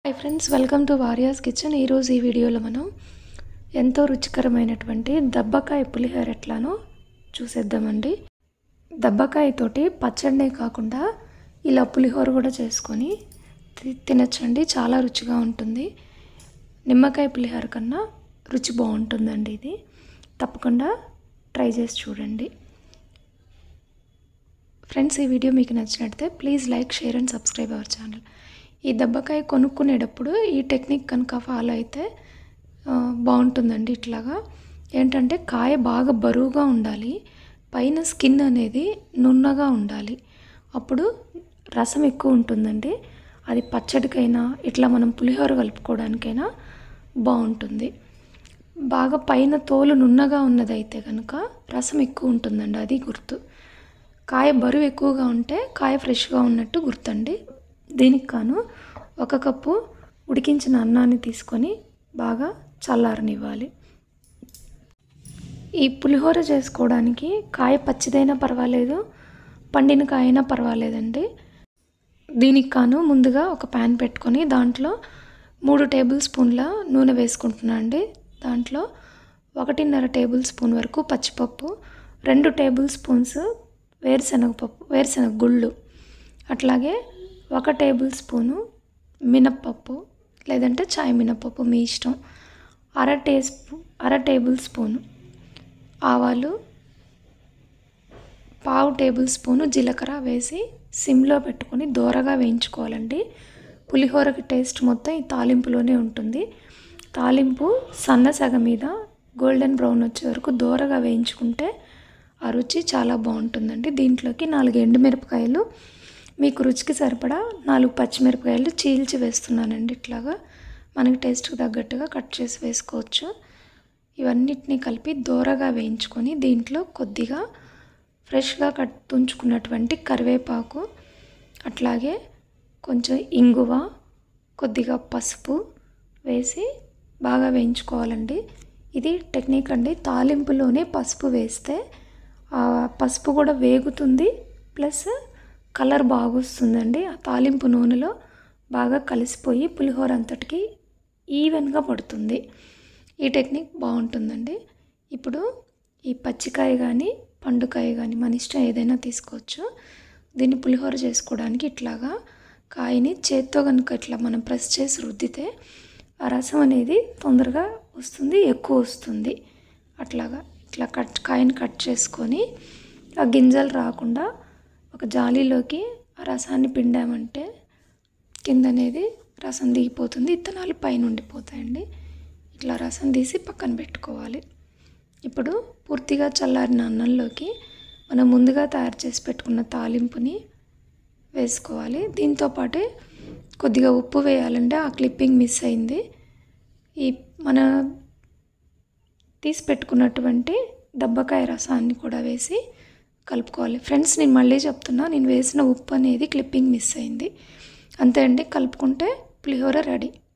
hi friends welcome to Variya's kitchen ఈరోజు ఈ వీడియోలో మనం ఎంతో రుచికరమైనటువంటి దబ్బకాయ పులిహోర ఎట్లానో చూసేద్దామండి దబ్బకాయతోటి పచ్చడినే కాకుండా ఇలా పులిహోర కూడా చేసుకొని తి- తినచ్చండి చాలా రుచిగా ఉంటుంది నిమ్మకాయ పులిహోర కన్నా రుచి బాగుంటుందండి ఇది తప్పకుండా ట్రై చేసి చూడండి ఫ్రెండ్స్ ఈ వీడియో మీకు నచ్చినట్లయితే please like share and subscribe our channel ఈ దెబ్బకాయ కొనుక్కునేటప్పుడు ఈ టెక్నిక్ కనుక ఫాలో అయితే ఆ, బాగుంటుందండి ఇట్లాగా ఏంటంటే కాయ బాగా బరువుగా ఉండాలి పైన స్కిన్ అనేది నున్నగా ఉండాలి అప్పుడు రసం ఎక్కువ ఉంటుందండి అది పచ్చడికైనా ఇట్లా మనం పులిహోర కలుపుకోవడానికైనా బాగుంటుంది బాగా పైన తోలు నున్నగా ఉన్నదైతే కనుక రసం ఎక్కువ ఉంటుందండి అది గుర్తు కాయ బరువు ఎక్కువగా ఉంటే కాయ ఫ్రెష్గా ఉన్నట్టు గుర్తండి దీనికి కాను ఒక కప్పు ఉడికించిన అన్నాన్ని తీసుకొని బాగా చల్లారనివ్వాలి ఈ పులిహోర చేసుకోవడానికి కాయ పచ్చిదైనా పర్వాలేదు పండిన కాయ అయినా పర్వాలేదండి దీనికి కాను ముందుగా ఒక ప్యాన్ పెట్టుకొని దాంట్లో మూడు టేబుల్ స్పూన్ల నూనె వేసుకుంటున్నా అండి దాంట్లో ఒకటిన్నర టేబుల్ స్పూన్ వరకు పచ్చిపప్పు రెండు టేబుల్ స్పూన్స్ వేరుశనగపప్పు వేరుశనగ గుళ్ళు అట్లాగే ఒక టేబుల్ స్పూను మినప్పప్పు లేదంటే చాయ్ మినప్పప్పు మీ ఇష్టం అర టే స్పూ అర టేబుల్ స్పూను ఆవాలు పావు టేబుల్ స్పూను జీలకర్ర వేసి సిమ్లో పెట్టుకొని దోరగా వేయించుకోవాలండి పులిహోరకి టేస్ట్ మొత్తం ఈ తాలింపులోనే ఉంటుంది తాలింపు సన్న సగ మీద గోల్డెన్ బ్రౌన్ వచ్చే వరకు దోరగా వేయించుకుంటే ఆ రుచి చాలా బాగుంటుందండి దీంట్లోకి నాలుగు ఎండుమిరపకాయలు మీకు రుచికి సరిపడా నాలుగు పచ్చిమిరపకాయలు చీల్చి వేస్తున్నానండి ఇట్లాగా మనకి టేస్ట్కి తగ్గట్టుగా కట్ చేసి వేసుకోవచ్చు ఇవన్నిటిని కలిపి దోరగా వేయించుకొని దీంట్లో కొద్దిగా ఫ్రెష్గా కట్ తుంచుకున్నటువంటి కరివేపాకు అట్లాగే కొంచెం ఇంగువ కొద్దిగా పసుపు వేసి బాగా వేయించుకోవాలండి ఇది టెక్నిక్ అండి తాలింపులోనే పసుపు వేస్తే ఆ పసుపు కూడా వేగుతుంది ప్లస్ కలర్ బాగా వస్తుందండి ఆ తాలింపు నూనెలో బాగా కలిసిపోయి పులిహోర అంతటికి ఈవెన్గా పడుతుంది ఈ టెక్నిక్ బాగుంటుందండి ఇప్పుడు ఈ పచ్చికాయ కానీ పండుకాయ కానీ మన ఇష్టం ఏదైనా తీసుకోవచ్చు దీన్ని పులిహోర చేసుకోవడానికి ఇట్లాగా కాయని చేత్తో కనుక ఇట్లా మనం ప్రెస్ చేసి రుద్దితే ఆ రసం అనేది తొందరగా వస్తుంది ఎక్కువ వస్తుంది అట్లాగా ఇట్లా కట్ కాయని కట్ చేసుకొని ఆ గింజలు రాకుండా ఒక జాలీలోకి ఆ రసాన్ని పిండామంటే కింద అనేది రసం దిగిపోతుంది ఇత్తనాలు పైన ఉండిపోతాయండి ఇట్లా రసం తీసి పక్కన పెట్టుకోవాలి ఇప్పుడు పూర్తిగా చల్లారిన అన్నంలోకి మనం ముందుగా తయారు చేసి పెట్టుకున్న తాలింపుని వేసుకోవాలి దీంతో పాటే కొద్దిగా ఉప్పు వేయాలంటే ఆ క్లిప్పింగ్ మిస్ అయింది ఈ మన తీసి పెట్టుకున్నటువంటి దబ్బకాయ రసాన్ని కూడా వేసి కలుపుకోవాలి ఫ్రెండ్స్ నేను మళ్ళీ చెప్తున్నా నేను వేసిన ఉప్పు అనేది క్లిప్పింగ్ మిస్ అయింది అంతే అండి కలుపుకుంటే పులిహోర రెడీ